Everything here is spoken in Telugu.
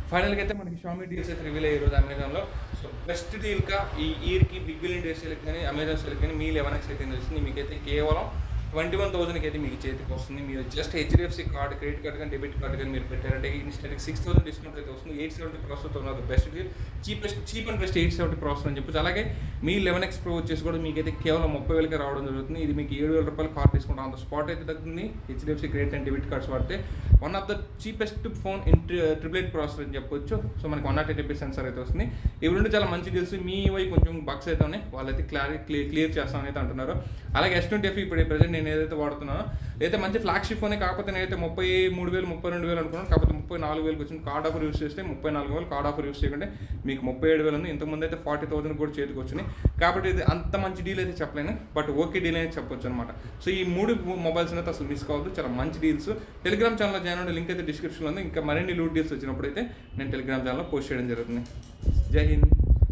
ఫైనల్గా అయితే మనకి షామీ డీల్స్ అయితే రివీల్ అయ్యారు రోజు అమెజాన్లో సో బెస్ట్ డీల్గా ఈ ఇయర్కి బిగ్ బిలియన్ డేస్ సేల్కి కానీ అమెజాన్ సేల్కి కానీ మీ లెవెన్ ఎక్స్ అయితే తెలిసింది మీకైతే కేవలం ట్వంటీ వన్ థౌసండ్కి అయితే మీకు చేతికి వస్తుంది మీరు just HDFC card credit card కానీ డెబిట్ కార్డ్ కానీ మీరు పెట్టారంటే ఇన్స్టెంట్కి సిక్స్ థౌసండ్ డిస్కౌంట్ అయితే వస్తుంది ఎయిట్ సెవెంటీ ప్రాసెస్ ఉన్నది best deal cheapest cheap and best eight seventy process అని చెప్పొచ్చు అలాగే మీ లెవెన్ ఎక్స్ ప్రో వచ్చేసి కూడా మీకైతే కేవలం ముప్పై వేలకి రావడం జరుగుతుంది ఇది మీకు ఏడు వేల రూపాయలు కార్డ్ తీసుకుంటాం అంత స్పాట్ అయితే తగ్గుతుంది HDFC credit and debit cards వాడితే one of the cheapest phone in triple processor అని చెప్పొచ్చు సో మనకి one not eight MP sensor అయితే వస్తుంది ఇవి రెండు చాలా మంచి డీల్స్ మీ వై కొంచెం బగ్స్ అయితే ఉన్నాయి వాళ్ళైతే క్లారి క్లియర్ క్లియర్ చేస్తామని అయితే అంటున్నారు అలాగే ఎస్ ట్వంటీ ఎఫ్ ఇప్పుడు ప్రజెంట్ నేను ఏదైతే వాడుతున్నానో అయితే మంచి ఫ్లాగ్షిప్ ఫోనే కాకపోతే నేనైతే ముప్పై మూడు వేలు ముప్పై రెండు వేలు అనుకున్నాను కాకపోతే ముప్పై నాలుగు వేలకు వచ్చింది కార్డ్ ఆఫర్ యూస్ చేస్తే ముప్పై నాలుగు వేలు కార్డ్ ఆఫర్ యూస్ చేయకుంటే మీకు ముప్పై ఏడు వేలు ఉంది ఇంతకుముందు అయితే ఫార్టీ థౌసండ్ కూడా చేతికి వచ్చినాయి కాబట్టి ఇది అంత మంచి డీల్ అయితే చెప్పలేను బట్ ఓకే డీల్ అయితే చెప్పొచ్చు అనమాట సో ఈ మూడు మొబైల్స్ అయితే అసలు మిస్ కావద్దు చాలా మంచి డీల్స్ టెలిగ్రామ్ ఛానల్లో జాయిన్ అవ్వండి లింక్ అయితే డిస్క్రిప్షన్లో ఉంది ఇంకా మరిన్ని లూట్ డీల్స్ వచ్చినప్పుడు అయితే నేను టెలిగ్రామ్ ఛానల్లో పోస్ట్ చేయడం జరుగుతుంది జై హింద్